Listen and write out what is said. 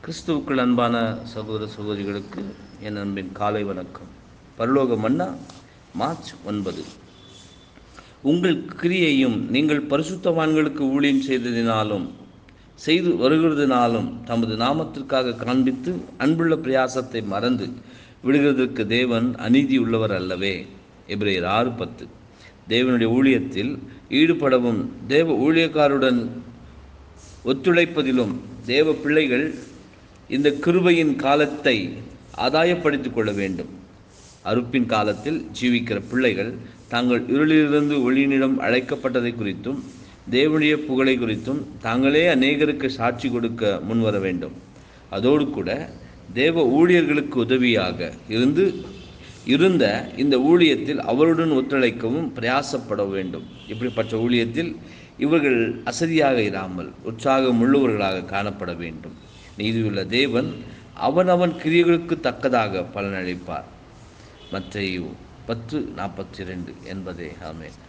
கிறிஸ்துவுக்குள் அன்பான சகோதர சகோதரிகளுக்கு என் அன்பின் காலை வணக்கம் பரலோக மன்னா மார்ச் ஒன்பது உங்கள் கிரியையும் நீங்கள் பரிசுத்தவான்களுக்கு ஊழியம் செய்ததினாலும் செய்து வருகிறதினாலும் தமது நாமத்திற்காக காண்பித்து அன்புள்ள பிரயாசத்தை மறந்து விடுகிறதற்கு தேவன் அநீதி உள்ளவர் அல்லவே எபிரேயர் ஆறு பத்து தேவனுடைய ஊழியத்தில் ஈடுபடவும் தேவ ஊழியக்காருடன் ஒத்துழைப்பதிலும் தேவ பிள்ளைகள் இந்த கிருபையின் காலத்தை ஆதாயப்படுத்திக் கொள்ள வேண்டும் அறுப்பின் காலத்தில் ஜீவிக்கிற பிள்ளைகள் தாங்கள் இருளிலிருந்து ஒளியினிடம் அழைக்கப்பட்டதை குறித்தும் தேவனுடைய புகழை குறித்தும் தாங்களே அநேகருக்கு சாட்சி கொடுக்க முன்வர வேண்டும் அதோடு கூட தேவ ஊழியர்களுக்கு உதவியாக இருந்து இருந்த இந்த ஊழியத்தில் அவருடன் ஒத்துழைக்கவும் பிரயாசப்பட வேண்டும் இப்படிப்பட்ட ஊழியத்தில் இவர்கள் அசதியாக இராமல் உற்சாகம் உள்ளவர்களாக காணப்பட வேண்டும் நீதியுள்ள தேவன் அவனவன் கிரியைகளுக்கு தக்கதாக பலனளிப்பார் மற்றையு பத்து நாற்பத்தி ரெண்டு என்பதே ஆமேன்